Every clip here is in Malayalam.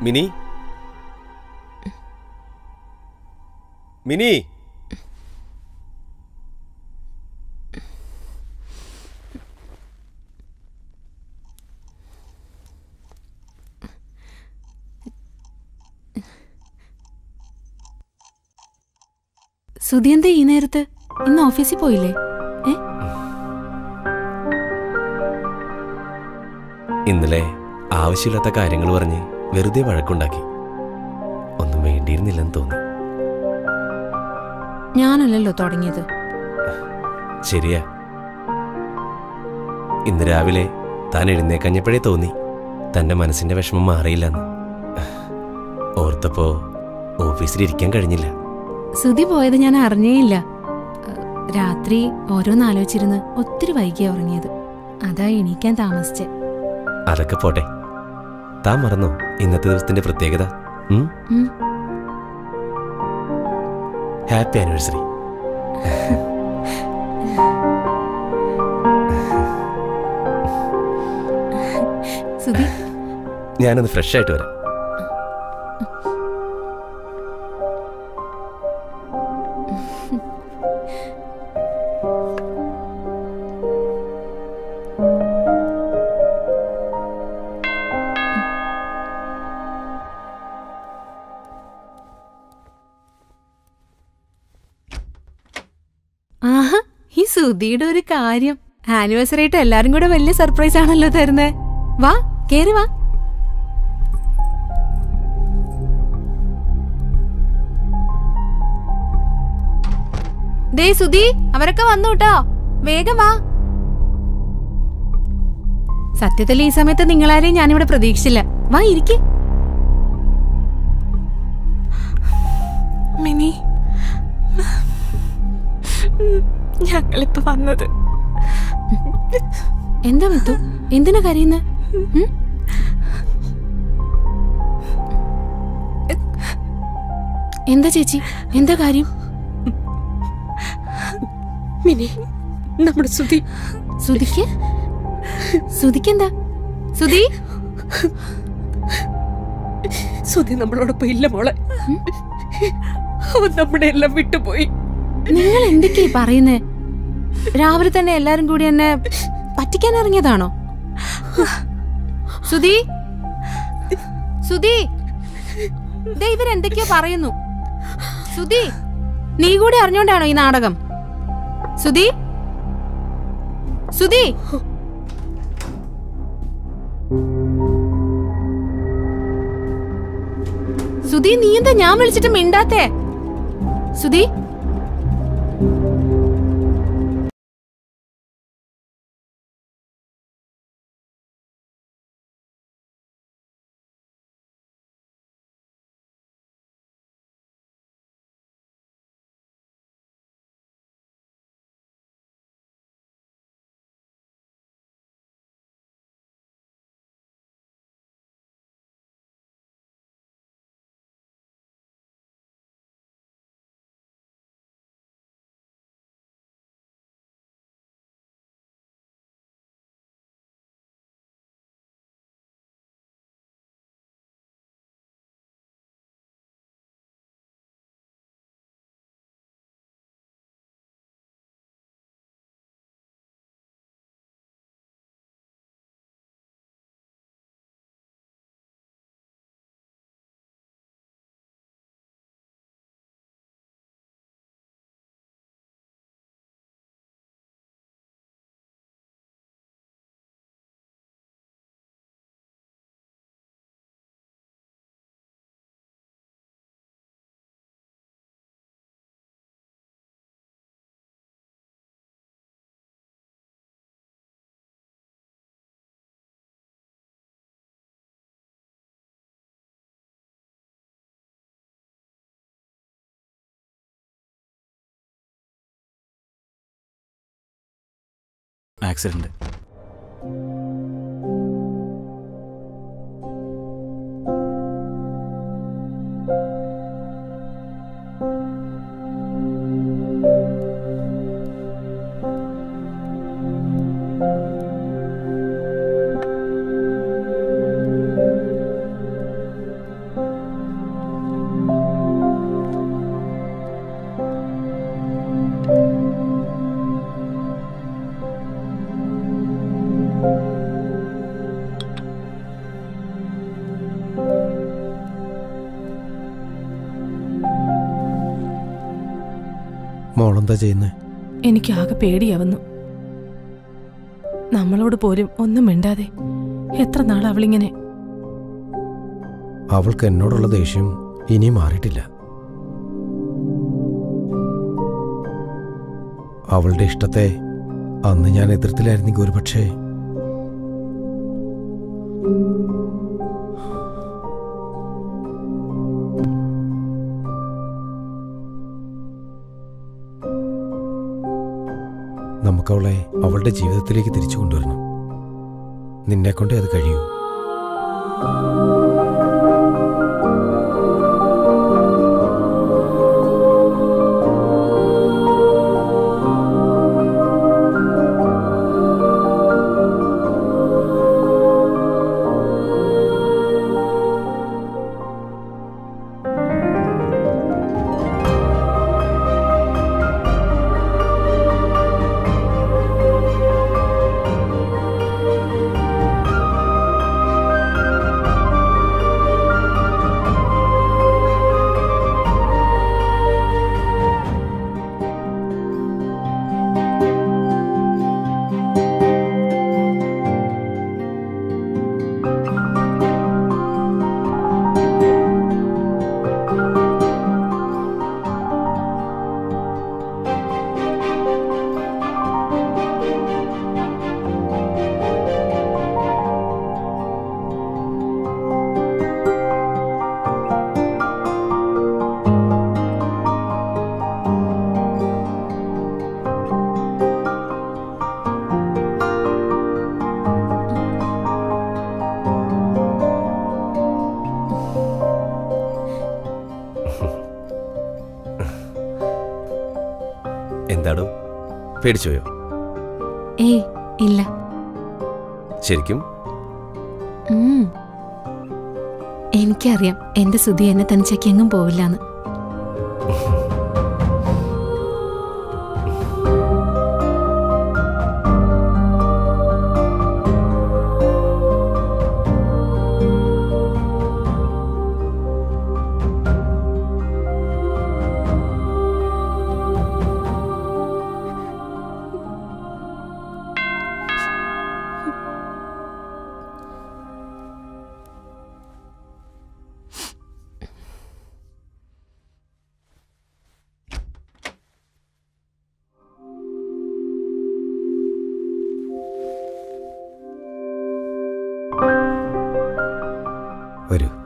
മിനി മിനി സുധി എന്താ ഈ നേരത്ത് ഇന്ന് ഓഫീസിൽ പോയില്ലേ ഏ ഇന്നലെ ആവശ്യമില്ലാത്ത കാര്യങ്ങൾ പറഞ്ഞ് വെറുതെ വഴക്കുണ്ടാക്കി ഒന്നും വേണ്ടിയിരുന്നില്ലെന്ന് തോന്നി ഞാനല്ലല്ലോ തുടങ്ങിയത് ശരിയാ ഇന്ന് രാവിലെ താൻ എഴുന്നേക്കഞ്ഞപ്പോഴേ തോന്നി തന്റെ മനസ്സിന്റെ വിഷമം മാറിയില്ലെന്ന് ഓർത്തപ്പോ ഓഫീസിലിരിക്കാൻ കഴിഞ്ഞില്ല സുധി പോയത് ഞാൻ അറിഞ്ഞേയില്ല ഏഹ്, രാത്രി ഓരോന്നാലോചിച്ചിരുന്ന് ഒത്തിരി വൈകിയ ഉറങ്ങിയത് അതാ എണീക്കാൻ താമസിച്ചെ അതൊക്കെ പോട്ടെ താൻ മറന്നോ ഇന്നത്തെ ദിവസത്തിന്റെ പ്രത്യേകത ഉം? ഉം. ഹാപ്പി ആനിവേഴ്സറി സുധി ഞാനൊന്ന് ഫ്രഷ് ആയിട്ട് വരാം ആഹാ ഈ സുധിയുടെ ഒരു കാര്യം ആനിവേഴ്സറി ആയിട്ട് എല്ലാരും കൂടെ വലിയ സർപ്രൈസ് ആണല്ലോ തരുന്നേ വാ കേറി വാ ദേ സുധി അവരൊക്കെ വന്നു കേട്ടോ വേഗം വാ സത്യത്തിൽ ഈ സമയത്ത് നിങ്ങളാരെയും ഞാനിവിടെ പ്രതീക്ഷിച്ചില്ല വാ ഇരിക്കേ മിനി ഞങ്ങളിപ്പോ വന്നത് എന്താ മുത്തു എന്തിനാ കരയുന്നെ ഉം? എന്താ ചേച്ചി എന്താ കാര്യം മിനി നമ്മുടെ സുധി സുധിക്ക് സുധിക്ക് എന്താ സുധി സുധി നമ്മളോടൊപ്പം ഇല്ല മോളെ അവൻ നമ്മുടെ എല്ലാം വിട്ടുപോയി നിങ്ങൾ എന്തൊക്കെയാ ഈ പറയുന്നേ രാവിലെ തന്നെ എല്ലാരും കൂടി എന്നെ പറ്റിക്കാൻ ഇറങ്ങിയതാണോ സുധി സുധി ദേ ഇവരെന്തൊക്കെയോ പറയുന്നു സുധി നീ കൂടി അറിഞ്ഞോണ്ടാണോ ഈ നാടകം സുധി സുധി സുധി നീ എന്താ ഞാൻ വിളിച്ചിട്ട് മിണ്ടാത്തേ സുധി ആക്സിഡന്റ് മോളെന്താ ചെയ്യുന്നത് എനിക്ക് ആകെ പേടിയാവുന്നു നമ്മളോട് പോലും ഒന്നും മിണ്ടാതെ എത്ര നാൾ അവളിങ്ങനെ അവൾക്ക് എന്നോടുള്ള ദേഷ്യം ഇനിയും മാറിയിട്ടില്ല അവളുടെ ഇഷ്ടത്തെ അന്ന് ഞാൻ എതിർത്തില്ലായിരുന്നെങ്കിൽ ഒരുപക്ഷേ നമുക്കവളെ അവളുടെ ജീവിതത്തിലേക്ക് തിരിച്ചു കൊണ്ടുവരണം നിന്നെക്കൊണ്ടേ അത് കഴിയൂ എന്താടോ പേടിച്ചോയോ ഏയ് ഇല്ല ശരിക്കും ഉം. എനിക്കറിയാം എന്റെ സുധി എന്നെ തനിച്ചേക്ക് എങ്ങും പോവില്ലാന്ന് വരൂ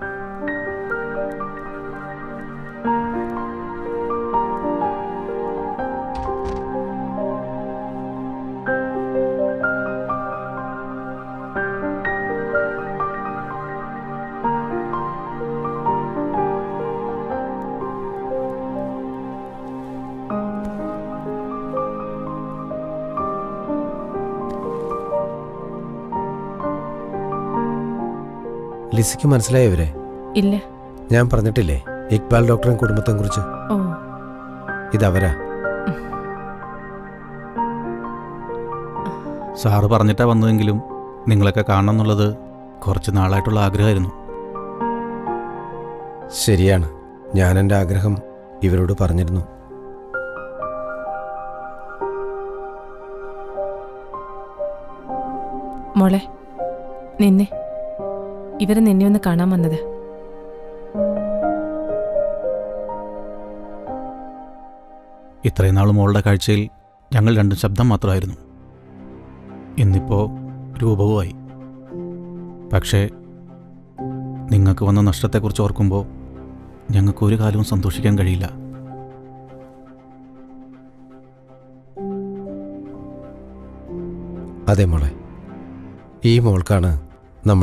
ലിസിക്ക് മനസ്സിലായവരെ ഇല്ല ഞാൻ പറഞ്ഞിട്ടില്ലേ ഇക്ബാൽ ഡോക്ടറും കുടുംബത്തെ കുറിച്ച് ഓ ഇതവരാ സാറ് പറഞ്ഞിട്ടാ വന്നതെങ്കിലും നിങ്ങളൊക്കെ കാണണം എന്നുള്ളത് കുറച്ച് നാളായിട്ടുള്ള ആഗ്രഹമായിരുന്നു ശരിയാണ് ഞാൻ എൻ്റെ ആഗ്രഹം ഇവരോട് പറഞ്ഞിരുന്നു മോളെ നിന്നെ ഇവരെ നിന്നെ ഒന്ന് കാണാൻ വന്നത് ഇത്രയും നാൾ മോളുടെ കാഴ്ചയിൽ ഞങ്ങൾ രണ്ടും ശബ്ദം മാത്രമായിരുന്നു ഇന്നിപ്പോൾ രൂപവുമായി പക്ഷേ നിങ്ങൾക്ക് വന്ന നഷ്ടത്തെക്കുറിച്ച് ഓർക്കുമ്പോൾ ഞങ്ങൾക്ക് ഒരു കാലവും സന്തോഷിക്കാൻ കഴിയില്ല അതെ മോളെ ഈ മോൾക്കാണ് നമ്മൾ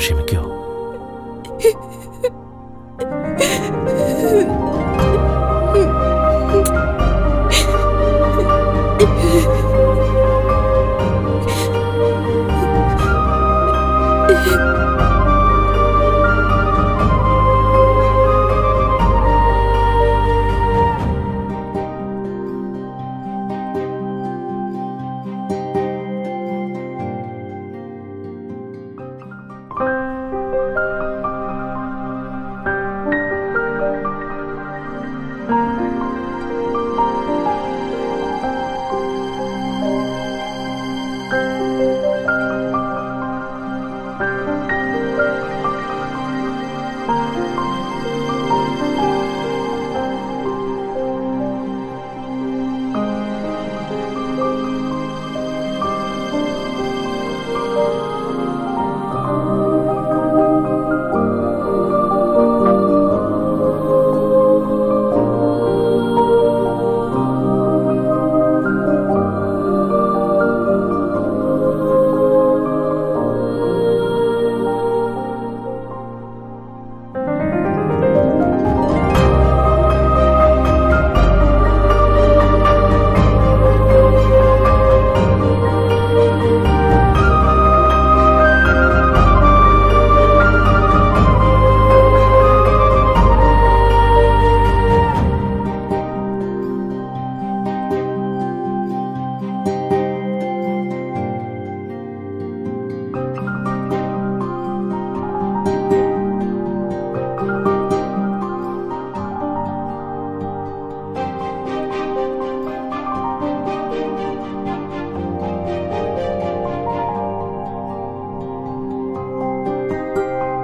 ക്ഷമിക്കോ ആ